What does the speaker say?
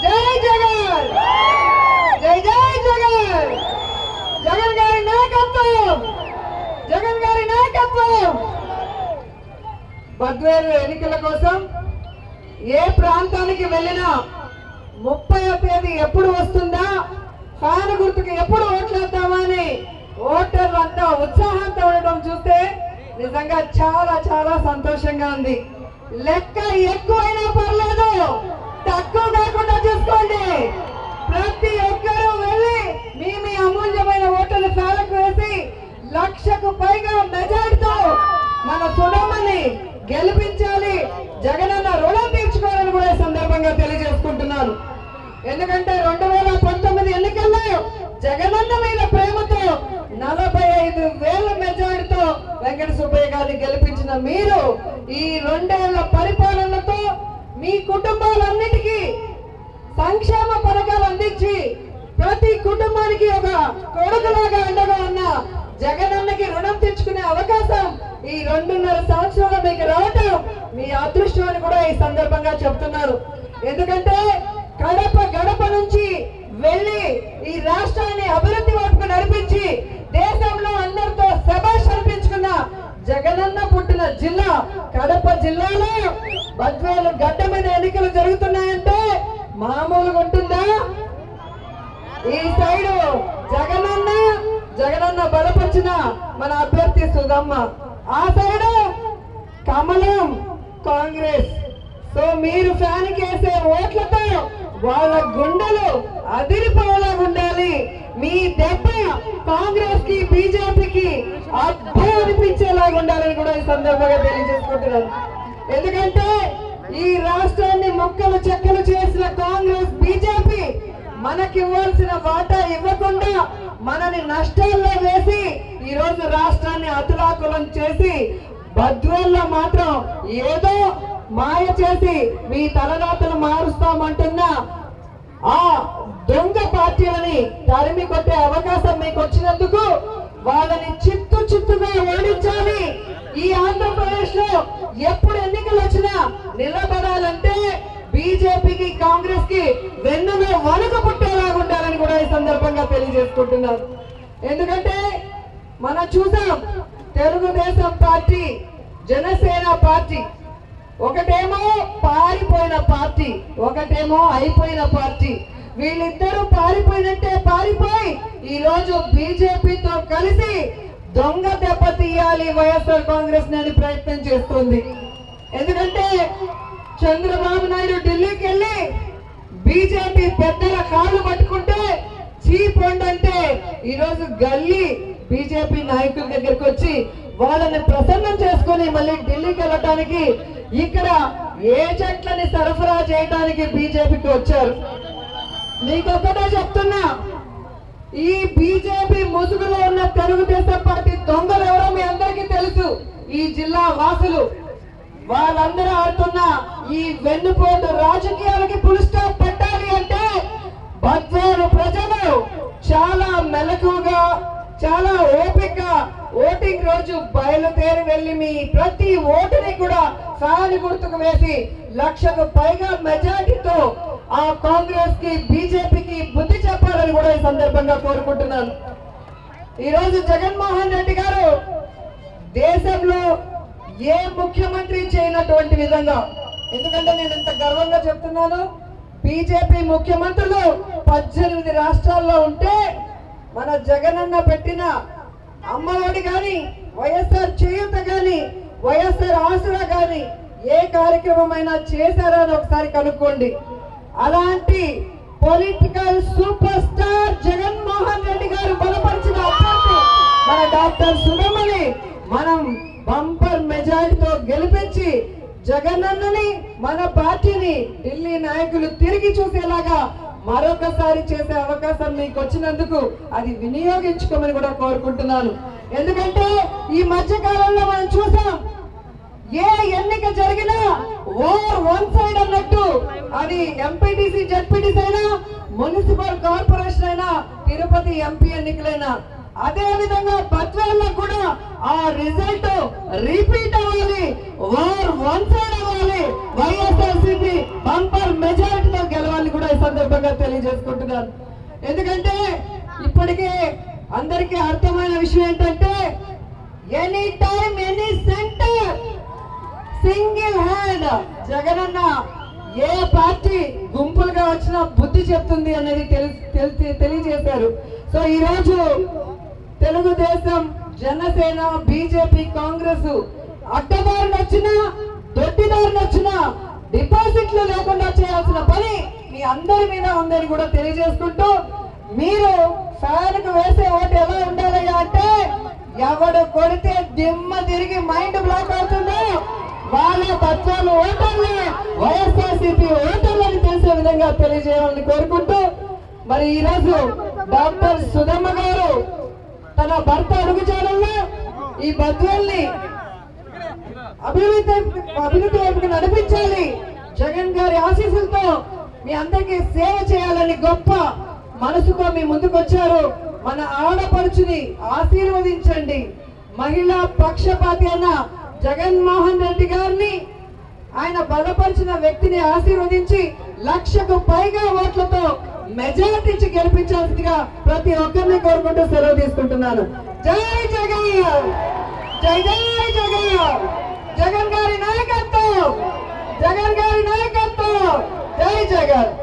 జై జగన్ జై జై జగన్ జగన్ గారి నాయకత్వం జగన్ గారి నాయకత్వం బద్వేలు ఎన్నికల కోసం ఏ ప్రాంతానికి వెళ్ళినా ముప్పై తేదీ ఎప్పుడు వస్తుందా ఫ్యాన్ గుర్తుకు ఎప్పుడు ఓట్లేద్దామా అని ఓటర్లు అంతా ఉత్సాహంతో ఉండడం చూస్తే నిజంగా చాలా చాలా సంతోషంగా ఉంది లెక్క ఎక్కువైనా పర్లేదు తక్కువ కాకుండా చూసుకోండి ప్రతి ఒక్కరూ వెళ్ళి మీ మీ అమూల్యమైన ఓట్ల ఫ్యాన్లకు వేసి లక్షకు పైగా మెజార్టీతో మన సుడమ్మని గెలిపించాలి జగనన్న రుణం తీర్చుకోవాలని కూడా ఈ సందర్భంగా తెలియజేసుకుంటున్నాను ఎందుకంటే రెండు వేల పంతొమ్మిది ఎన్నికల్లో జగనన్న మీద ప్రేమతో నలభై ఐదు వేల మెజార్టీతో వెంకట సుబ్బయ్య గారిని గెలిపించిన మీరు ఈ రెండేళ్ల పరిపాలనతో మీ కుటుంబాలన్నిటికీ సంక్షేమ పథకాలు అందించి ప్రతి కుటుంబానికి ఒక కొడుకులాగా అండగా ఉన్న జగనన్నకి రుణం తెచ్చుకునే అవకాశం ఈ రెండున్నర సంవత్సరాలు మీకు రావటం మీ అదృష్టం అని కూడా ఈ సందర్భంగా చెప్తున్నారు ఎందుకంటే కడప గడప నుంచి వెళ్ళి ఈ రాష్ట్రాన్ని అభివృద్ధి వైపుకు నడిపించి దేశంలో అందరితో శభాష్ అనిపించుకున్న జగనన్న పుట్టిన జిల్లా కడప జిల్లాలో బద్వేలు గడ్డ మీద ఎన్నికలు జరుగుతున్నాయంటే మామూలుగా ఉంటుందా ఈ సైడు జగనన్న జగనన్న బలపరిచిన మన అభ్యర్థి సుధమ్మ ఆ సైడు కమలం కాంగ్రెస్ సో మీరు ఫ్యాన్ కేసే ఓట్లతో వాళ్ళ గుండెలు అదిరిపోయేలా ఉండాలి మీ దెబ్బ కాంగ్రెస్ కి బీజేపీకి అబ్బా అనిపించేలాగా ఉండాలని కూడా ఈ సందర్భంగా తెలియజేసుకుంటున్నాను ఎందుకంటే ఈ రాష్ట్రాన్ని ముక్కలు చెక్కలు చేసిన కాంగ్రెస్ బీజేపీ మనకి ఇవ్వాల్సిన వాటా ఇవ్వకుండా మనని నష్టాల్లో వేసి ఈ రోజు రాష్ట్రాన్ని అతులాకులం చేసి బద్వేల్లో మాత్రం ఏదో మాయ చేసి మీ తలరాతలు మారుస్తామంటున్నా ఆ దొంగ పార్టీలని తరిమి కొట్టే అవకాశం మీకు వచ్చినందుకు వాళ్ళని చిత్తు చిత్తుగా ఓడించాలి ఈ ఆంధ్రప్రదేశ్ లో ఎప్పుడు ఎన్నికలు వచ్చినా నిలబడాలంటే బీజేపీకి కాంగ్రెస్ కి వెన్నులో వణుకు పుట్టేలాగా ఉండాలని కూడా ఈ సందర్భంగా తెలియజేసుకుంటున్నారు ఎందుకంటే మనం చూసాం తెలుగుదేశం పార్టీ జనసేన పార్టీ ఒకటేమో పారిపోయిన పార్టీ ఒకటేమో అయిపోయిన పార్టీ వీళ్ళిద్దరూ పారిపోయినట్టే పారిపోయి ఈ రోజు బీజేపీతో కలిసి దొంగ దెబ్బ తీయాలి వైఎస్ఆర్ కాంగ్రెస్ అని ప్రయత్నం చేస్తుంది ఎందుకంటే చంద్రబాబు నాయుడు ఢిల్లీకి వెళ్ళి బీజేపీ పెద్దల కాళ్ళు పట్టుకుంటే చీపొండి అంటే ఈరోజు గల్లీ బీజేపీ నాయకుల దగ్గరికి వచ్చి వాళ్ళని ప్రసన్నం చేసుకొని మళ్ళీ ఢిల్లీకి వెళ్ళటానికి ఇక్కడ ఏజెంట్లని సరఫరా చేయడానికి బీజేపీకి వచ్చారు నీకొక్కటే చెప్తున్నా ఈ బీజేపీ ముసుగులో ఉన్న తెలుగుదేశం పార్టీ దొంగలు ఎవరో మీ అందరికీ తెలుసు ఈ జిల్లా వాసులు వాళ్ళందరూ ఆడుతున్న ఈ వెన్నుపోటు రాజకీయాలకి పులి స్టాప్ పెట్టాలి అంటే బద్వేలు ప్రజలు చాలా మెలకుగా చాలా ఓపిక ఓటింగ్ రోజు బయలుదేరి వెళ్ళి మీ ప్రతి ఓటుని కూడా ఫ్యాన్ గుర్తుకు వేసి లక్షకు పైగా మెజార్టీతో ఆ కాంగ్రెస్ కి బీజేపీకి బుద్ధి చెప్పాలని కూడా ఈ సందర్భంగా కోరుకుంటున్నాను ఈ రోజు జగన్మోహన్ రెడ్డి గారు దేశంలో ఏ ముఖ్యమంత్రి చేయనటువంటి విధంగా ఎందుకంటే నేను ఇంత గర్వంగా చెప్తున్నాను బీజేపీ ముఖ్యమంత్రులు పద్దెనిమిది రాష్ట్రాల్లో ఉంటే మన జగనన్న పెట్టిన అమ్మఒడి గాని వైఎస్ఆర్ చేయూత గాని వైఎస్ఆర్ ఆసరా గాని ఏ కార్యక్రమం అయినా చేశారా అని ఒకసారి కనుక్కోండి అలాంటి political super star Jaganmohan Reddy గారు బలపరిచిన అభ్యర్థి మన డాక్టర్ సురమని మనం బంపర్ మెజారిటీతో గెలిపించి జగనన్నని మన పార్టీని ఢిల్లీ నాయకులు తిరిగి చూసేలాగా మరొకసారి చేసే అవకాశం మీకు వచ్చినందుకు అది వినియోగించుకోమని కూడా కోరుకుంటున్నాను ఎందుకంటే ఈ మధ్య కాలంలో మనం చూసాం ఏ ఎన్నిక జరిగినా ఓవర్ వన్ సైడ్ అన్నట్టు అది ఎంపీటీసీ జడ్పీటీసీ అయినా మున్సిపల్ కార్పొరేషన్ అయినా తిరుపతి ఎంపీ ఎన్నికలైనా అదే విధంగా బద్వేల్లో కూడా ఆ రిజల్ట్ రిపీట్ అవ్వాలి వార్ వన్ సైడ్ అవ్వాలి వైఎస్ఆర్సీపీ బంపర్ మెజారిటీతో గెలవాలి కూడా ఈ సందర్భంగా తెలియజేసుకుంటున్నాను ఎందుకంటే ఇప్పటికే అందరికీ అర్థమైన విషయం ఏంటంటే any time any center single hand Jagananna ఏ పార్టీ గుంపులుగా వచ్చినా బుద్ధి చెప్తుంది అనేది తెలి- తెలి- తెలియజేశారు సో ఈ రోజు తెలుగుదేశం జనసేన బీజేపీ కాంగ్రెస్ అడ్డదారులు వచ్చినా దొడ్డిదారులు వచ్చినా డిపాజిట్లు లేకుండా చేయాల్సిన పని మీ అందరి మీద ఉందని కూడా తెలియజేసుకుంటూ మీరు ఫ్యాన్ కు వేసే ఓటు ఎలా ఉండాలయ్యా అంటే ఎవడు కొడితే దిమ్మ తిరిగి మైండ్ బ్లాక్ అవుతుందో వాళ్ళ తత్వాలు ఓటర్లే వైఎస్ఆర్సీపీ ఓటర్లని తెలిసే విధంగా తెలియజేయాలని కోరుకుంటూ మరి ఈ రోజు డాక్టర్ సుధమ్మ గారు తన భర్త అడుగుజాడల్లో ఈ బద్వల్ని అభివృద్ధి అభివృద్ధి వైపుకు నడిపించాలి జగన్ గారి ఆశీస్సులతో మీ అందరికీ సేవ చేయాలని గొప్ప మనసుతో మీ ముందుకు వచ్చారు మన ఆడపడుచుని ఆశీర్వదించండి మహిళా పక్షపాతి అన్న జగన్మోహన్ రెడ్డి గారిని ఆయన బలపరిచిన వ్యక్తిని ఆశీర్వదించి లక్షకు పైగా ఓట్లతో మెజారిటీ ఇచ్చి గెలిపించాల్సిందిగా ప్రతి ఒక్కరిని కోరుకుంటూ సెలవు తీసుకుంటున్నాను జై జగన్ జై జై జగన్ జగన్ గారి నాయకత్వం జగన్ గారి నాయకత్వం జై జగన్